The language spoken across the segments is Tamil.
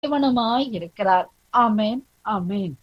தேவனுமாய் இருக்கிறார் ஆமேன் ஆமேன்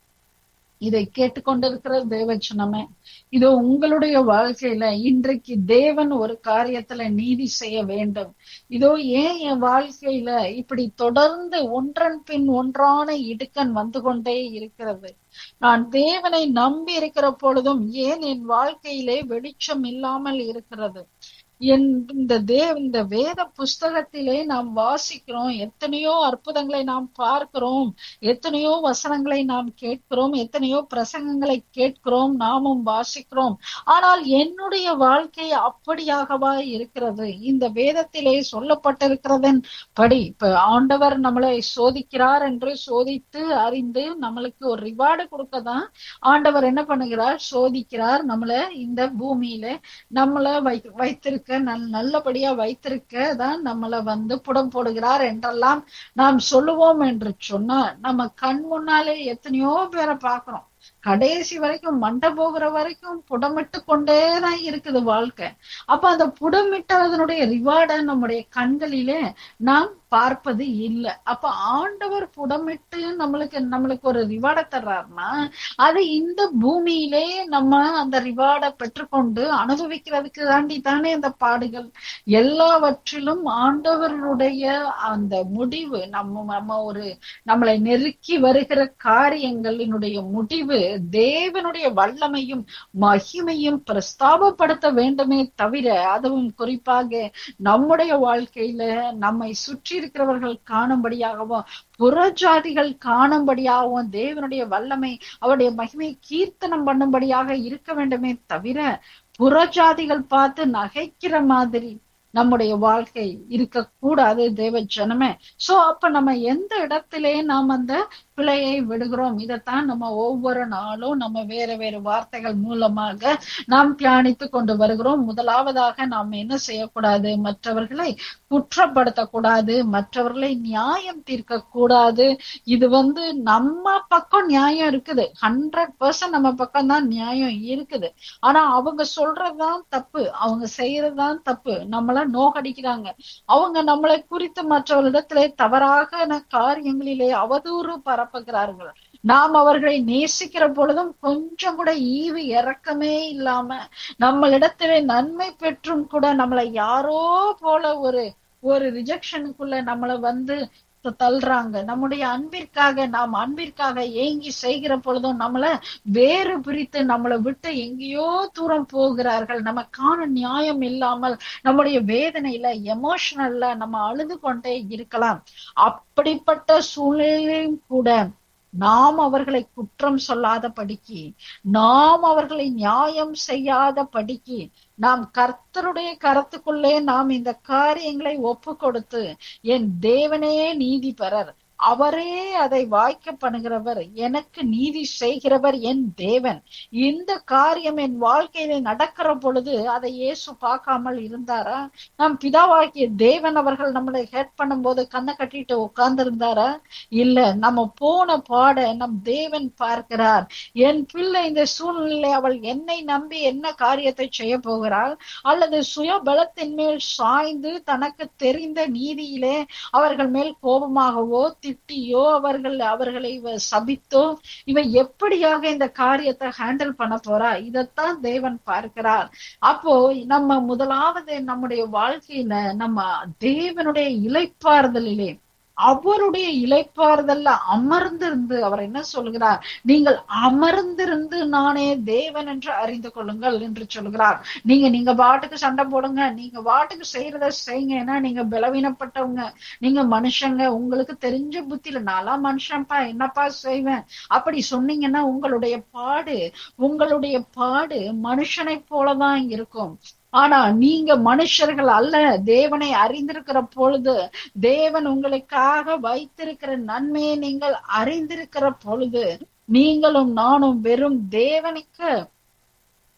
இதை கேட்டுக்கொண்டிருக்கிற தேவச்சனமே இதோ உங்களுடைய வாழ்க்கையில இன்றைக்கு தேவன் ஒரு காரியத்துல நீதி செய்ய வேண்டும் இதோ ஏன் என் வாழ்க்கையில இப்படி தொடர்ந்து ஒன்றன் பின் ஒன்றான இடுக்கன் வந்து கொண்டே இருக்கிறது நான் தேவனை நம்பி இருக்கிற பொழுதும் ஏன் என் வாழ்க்கையிலே வெளிச்சம் இல்லாமல் இருக்கிறது என் இந்த தேவ இந்த வேத புஸ்தகத்திலே நாம் வாசிக்கிறோம் எத்தனையோ அற்புதங்களை நாம் பார்க்கிறோம் எத்தனையோ வசனங்களை நாம் கேட்கிறோம் எத்தனையோ பிரசங்கங்களை கேட்கிறோம் நாமும் வாசிக்கிறோம் ஆனால் என்னுடைய வாழ்க்கை அப்படியாகவா இருக்கிறது இந்த வேதத்திலே சொல்லப்பட்டிருக்கிறதன் படி இப்ப ஆண்டவர் நம்மளை சோதிக்கிறார் என்று சோதித்து அறிந்து நம்மளுக்கு ஒரு ரிவார்டு கொடுக்கதான் ஆண்டவர் என்ன பண்ணுகிறார் சோதிக்கிறார் நம்மள இந்த பூமியில நம்மள வை வைத்திருக்க நல் நல்லபடியா வைத்திருக்க தான் நம்மள வந்து புடம் போடுகிறார் என்றெல்லாம் நாம் சொல்லுவோம் என்று சொன்னா நம்ம கண் முன்னாலே எத்தனையோ பேரை பார்க்கிறோம் கடைசி வரைக்கும் மண்டை போகிற வரைக்கும் புடமிட்டு கொண்டேதான் இருக்குது வாழ்க்கை அப்ப அந்த புடமிட்டதனுடைய ரிவார்ட நம்முடைய கண்களிலே நாம் பார்ப்பது இல்லை அப்ப ஆண்டவர் புடமிட்டு நம்மளுக்கு நம்மளுக்கு ஒரு ரிவார்டை தர்றாருன்னா அது இந்த பூமியிலே நம்ம அந்த ரிவார்டை பெற்றுக்கொண்டு அனுபவிக்கிறதுக்கு தாண்டி தானே அந்த பாடுகள் எல்லாவற்றிலும் ஆண்டவருடைய அந்த முடிவு நம்ம நம்ம ஒரு நம்மளை நெருக்கி வருகிற காரியங்களினுடைய முடிவு தேவனுடைய வல்லமையும் மகிமையும் பிரஸ்தாபப்படுத்த வேண்டுமே தவிர அதுவும் குறிப்பாக நம்முடைய வாழ்க்கையில நம்மை சுற்றி இருக்கிறவர்கள் காணும்படியாகவும் புறஜாதிகள் காணும்படியாகவும் தேவனுடைய வல்லமை அவருடைய மகிமை கீர்த்தனம் பண்ணும்படியாக இருக்க வேண்டுமே தவிர புறஜாதிகள் பார்த்து நகைக்கிற மாதிரி நம்முடைய வாழ்க்கை இருக்கக்கூடாது தேவ ஜனமே சோ அப்ப நம்ம எந்த இடத்திலே நாம் அந்த பிழையை விடுகிறோம் இதைத்தான் நம்ம ஒவ்வொரு நாளும் நம்ம வேற வேறு வார்த்தைகள் மூலமாக நாம் தியானித்து கொண்டு வருகிறோம் முதலாவதாக நாம் என்ன செய்யக்கூடாது மற்றவர்களை குற்றப்படுத்தக்கூடாது மற்றவர்களை நியாயம் தீர்க்க கூடாது இது வந்து நம்ம பக்கம் நியாயம் இருக்குது ஹண்ட்ரட் பர்சன்ட் நம்ம பக்கம் தான் நியாயம் இருக்குது ஆனா அவங்க சொல்றதுதான் தப்பு அவங்க செய்யறதுதான் தப்பு நம்மள நோகடிக்கிறாங்க அவங்க நம்மளை குறித்து மற்றவர்களிடத்திலே தவறாக காரியங்களிலே அவதூறு பரப்புகிறார்கள் நாம் அவர்களை நேசிக்கிற பொழுதும் கொஞ்சம் கூட ஈவு இறக்கமே இல்லாம நம்மளிடத்திலே நன்மை பெற்றும் கூட நம்மளை யாரோ போல ஒரு ஒரு ரிஜெக்ஷனுக்குள்ள நம்மளை வந்து தள்ளுறாங்க நம்முடைய அன்பிற்காக நாம் அன்பிற்காக ஏங்கி செய்கிற பொழுதும் நம்மள வேறு பிரித்து நம்மளை விட்டு எங்கேயோ தூரம் போகிறார்கள் நமக்கான நியாயம் இல்லாமல் நம்முடைய வேதனையில எமோஷனல்ல நம்ம அழுது கொண்டே இருக்கலாம் அப்படிப்பட்ட சூழ்நிலையும் கூட நாம் அவர்களை குற்றம் சொல்லாத படிக்கு நாம் அவர்களை நியாயம் செய்யாத படிக்கு நாம் கர்த்தருடைய கரத்துக்குள்ளே நாம் இந்த காரியங்களை ஒப்பு கொடுத்து என் தேவனே நீதி பெறர் அவரே அதை வாய்க்க பண்ணுகிறவர் எனக்கு நீதி செய்கிறவர் என் தேவன் இந்த காரியம் என் வாழ்க்கையில நடக்கிற பொழுது அதை இயேசு பார்க்காமல் இருந்தாரா நம் பிதாவாகிய தேவன் அவர்கள் நம்மளை ஹெட் பண்ணும் போது கண்ணை கட்டிட்டு உட்கார்ந்து இருந்தாரா இல்ல நம்ம போன பாட நம் தேவன் பார்க்கிறார் என் பிள்ளை இந்த சூழ்நிலை அவள் என்னை நம்பி என்ன காரியத்தை செய்ய போகிறாள் அல்லது சுய பலத்தின் மேல் சாய்ந்து தனக்கு தெரிந்த நீதியிலே அவர்கள் மேல் கோபமாகவோ திட்டியோ அவர்கள் அவர்களை சபித்தோ இவ எப்படியாக இந்த காரியத்தை ஹேண்டில் பண்ண போறா இதத்தான் தேவன் பார்க்கிறார் அப்போ நம்ம முதலாவது நம்முடைய வாழ்க்கையில நம்ம தேவனுடைய இலைப்பாறுதலிலே அவருடைய இலைப்பாறுதல்ல அமர்ந்திருந்து அவர் என்ன சொல்கிறார் நீங்கள் அமர்ந்திருந்து நானே தேவன் என்று அறிந்து கொள்ளுங்கள் என்று சொல்கிறார் நீங்க நீங்க பாட்டுக்கு சண்டை போடுங்க நீங்க பாட்டுக்கு செய்யறத செய்யுங்க ஏன்னா நீங்க பலவீனப்பட்டவங்க நீங்க மனுஷங்க உங்களுக்கு தெரிஞ்ச புத்தியில நான்லாம் மனுஷன்ப்பா என்னப்பா செய்வேன் அப்படி சொன்னீங்கன்னா உங்களுடைய பாடு உங்களுடைய பாடு மனுஷனை போலதான் இருக்கும் ஆனா நீங்க மனுஷர்கள் அல்ல தேவனை அறிந்திருக்கிற பொழுது தேவன் உங்களுக்காக வைத்திருக்கிற நன்மையை நீங்கள் அறிந்திருக்கிற பொழுது நீங்களும் நானும் வெறும் தேவனுக்கு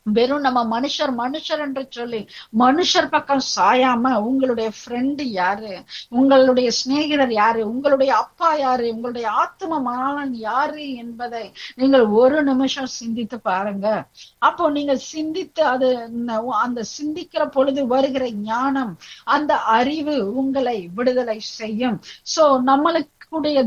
வெறும் நம்ம மனுஷர் மனுஷர் என்று சொல்லி மனுஷர் பக்கம் சாயாம உங்களுடைய ஃப்ரெண்டு யாரு உங்களுடைய சிநேகிதர் யாரு உங்களுடைய அப்பா யாரு உங்களுடைய ஆத்ம மாணவன் யாரு என்பதை நீங்கள் ஒரு நிமிஷம் சிந்தித்து பாருங்க அப்போ நீங்க சிந்தித்து அது அந்த சிந்திக்கிற பொழுது வருகிற ஞானம் அந்த அறிவு உங்களை விடுதலை செய்யும் சோ நம்மளுக்குடைய